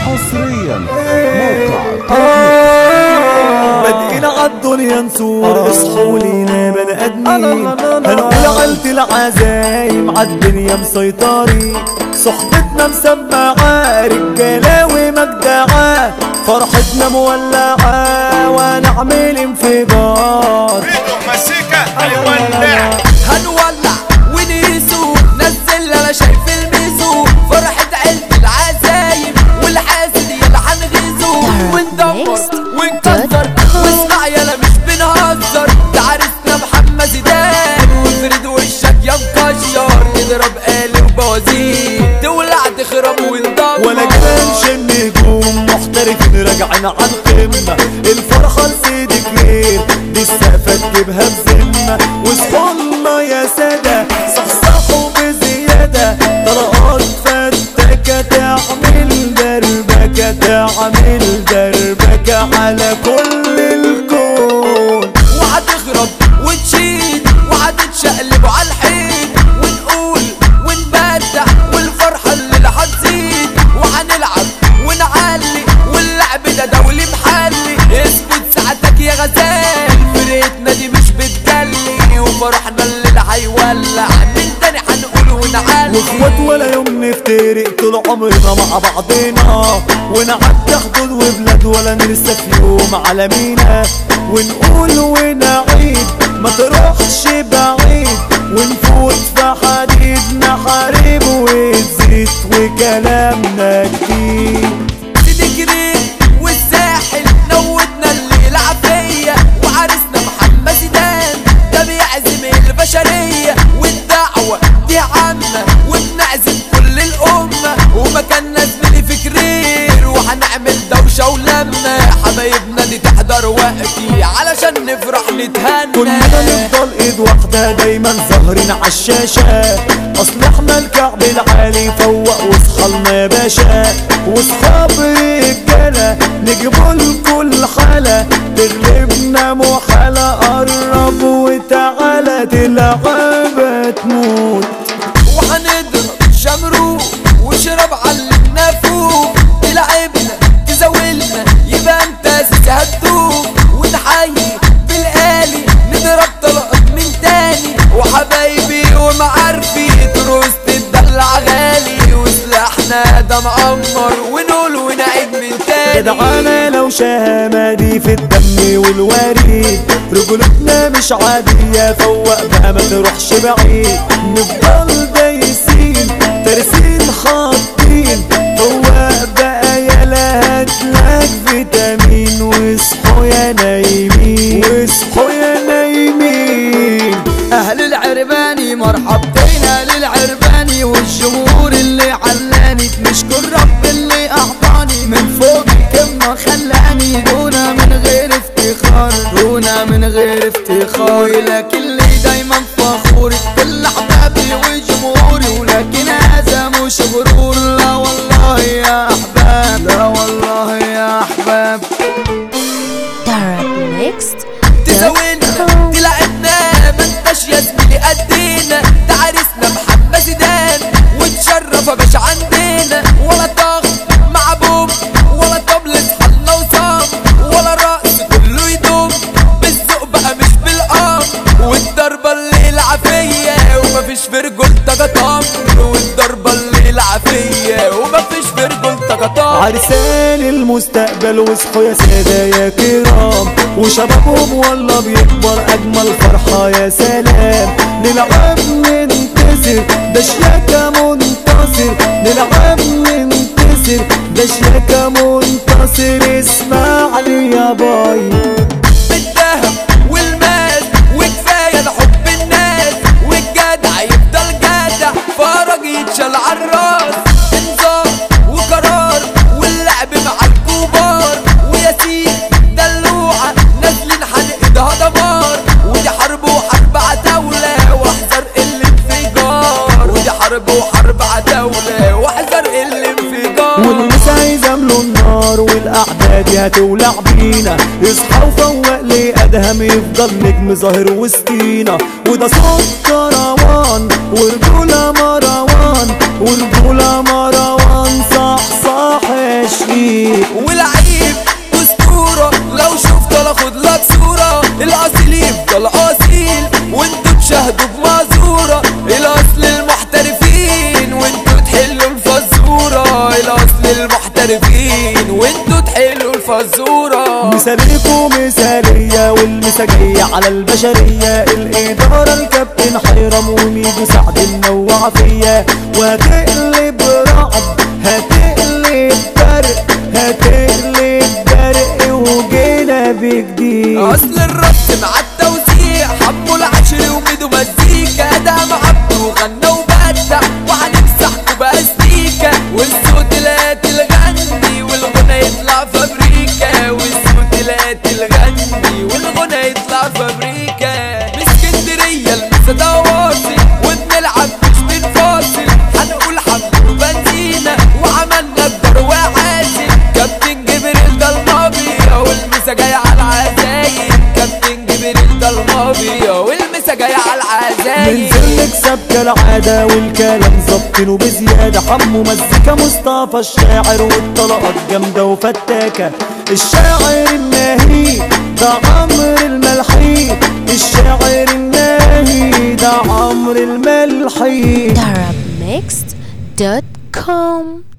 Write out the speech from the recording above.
حصريا موقع بادئين عالدنيا نسور اصحوا لينا بني ادمين هنقول عيلة العزايم عالدنيا مسيطرين صحبتنا مسمعة رجالة ومجدعة فرحتنا مولعة ونعمل انفجار فيدو مسيكة هيولع هنولع ونيسو نزل انا شايف الميزو فرحة عيلة العزايم والحاسد يلا هنغيزو وندمر ونكسر واسمع يلا مش بنهزر ده عرسنا محمد زيدان وفرد وشك يا مكشر نضرب قالب وبوازيك تولع تخرب وندمر ولا جبانش النجوم محترفين راجعين على القمة الفرحة لسيدي كبير دي السقفة تجيبها بذمة وصحولنا يا سادة صحصحوا بزيادة طلقات فتكة تعمل دربكة تعمل دربكة على كل الكون وهتخرب وتشيل وهتتشقلب على الحيط ونقول ونبدع والفرحة اللي هتزيد وهنلعب ونعلي واللعب ده دولي محلي اسكت ساعتك يا غزال فرقتنا دي مش بتجلي وفرحنا اللي هيولع من تاني هنقول ونعلي واخوات ولا يوم نفترق طول عمرنا مع بعضنا ونعدي حدود وبلاد ولا نرسى في يوم على مينا ونقول ونعيد ما تروحش بعيد ونفوت في حديد نحارب وتزيد وكلامنا جديد سيدي جريت والساحل نودنا الليلة عافية وعرسنا محمد زيدان ده بيعزم البشرية والدعوة دي عامة وبنعزم كل الأمة ومكاننا زميلي في كرير وهنعمل دوشة ولمة حبايبنا دي تحضر وقتي علشان نفرح كلنا نتهنى نفضل ايد واحدة دايما ظاهرين عالشاشة اصل احنا الكعب العالي فوق واصحالنا يا باشا واصحاب رجالة نجيبوا لكل حالة تغلبنا محالة قرب وتعالى تلعب تموت وهنضرب شمروخ وشرب علمنا فوق تلعبنا تزاولنا يبقى انت سيسي هتدوق ونحيي بالآلي نضرب طلقات من تاني وحبايبي ومعارفي تروس تدلع غالي وسلاحنا ده معمر ونقول ونعيد من تاني جدعانة لو شهامة دي في الدم والوريد رجولتنا مش عادية فوق بقى ما تروحش بعيد نفضل دايسين ترسين خاطين فوق بقى يلا هاتلك فيتامين واصحوا يا نايمين واصحوا يا نايمين اهل العرباني مرحبتين اهل العرباني والجمهور اللي علاني نشكر رب اللي اعطاني من فوق الكلمة خلاني دونا من غير افتخار دونا من غير افتخار ولكن اللي دايما فخور كل احبابي وجمهوري ولكن هذا مش غرور لا والله يا احباب لا والله يا احباب Darab Next تزاولنا تلعبنا ما انتش يا زميلي قدينا ده عرسنا محمد زيدان وتشرف يا باشا عندنا ولا طخ مع بوم ولا طبلة حلة وصام ولا رقص كله يدوم بالذوق بقى مش بالقام والضربة اللي العافية ومفيش في رجولتك طمر والضربة اللي العافية ومفيش في رجولتك طمر عرسان المستقبل واصحوا يا سادة يا كرام وشبابهم والله بيكبر أجمل فرحة يا سلام نلعب ننتصر ده شياكة منتصر نلعب ننتصر ده شياكة منتصر اسمع لي يا باي بالذهب والماس وكفايه لحب الناس والجدع يفضل جدع فرج يتشال عالراس انذار وقرار واللعب مع الكبار وياسين دلوعه نازلين هنقضها دمار ودي حرب وحرب عتاوله واحذر الانفجار ودي حرب وحرب عتاوله واحذر الانفجار والناس عايزة املوا النار والاعداد دي هتولع بينا اصحى وفوق لي ادهم يفضل نجم ظاهر وسطينا وده صوت كروان ورجولة مروان ورجولة مروان صح صح الش تسقيق ولعيب اسطورة لو شفته لاخد لك صورة الاصيل يفضل اصيل وانتوا تشاهدوا بمزورة الاصل المحترفين وانتوا تحلوا الفزورة الاصل المحترفين وانتوا تحلوا الفزورة مثاليكو مثالية والمساجية على البشرية الإدارة الكابتن حيرم وميدو سعد منوع فيا وهتقلب رعد هتقلب برق هتقلب برق وجينا بجديد اصل الربط مع التوزيع حبوا العشر وميدو مزيكا ده عبده وغنى وبدع وهنمسحكوا باستيكا والصوت لا تلغني والغنى يطلع فابريكا والصوت لا تلغني والغنى يطلع فابريكا من اسكندريه المسا ده واصل وبنلعب مش بنفاصل هنقول حمد وبنزينة وعملنا الدار وعازل كابتن جبريل ده الماضية والمسا جاية على العزايم كابتن جبريل ده الماضية والمسا جاية على العزايم ننزل نكسب كالعادة والكلام ظبطينه بزيادة حمو مزيكا مصطفى الشاعر والطلقات جامدة وفتاكة الشاعر الناهي ده عمرو الملحي الشاعر الناهي ده عمرو الملحي Arabmixed.com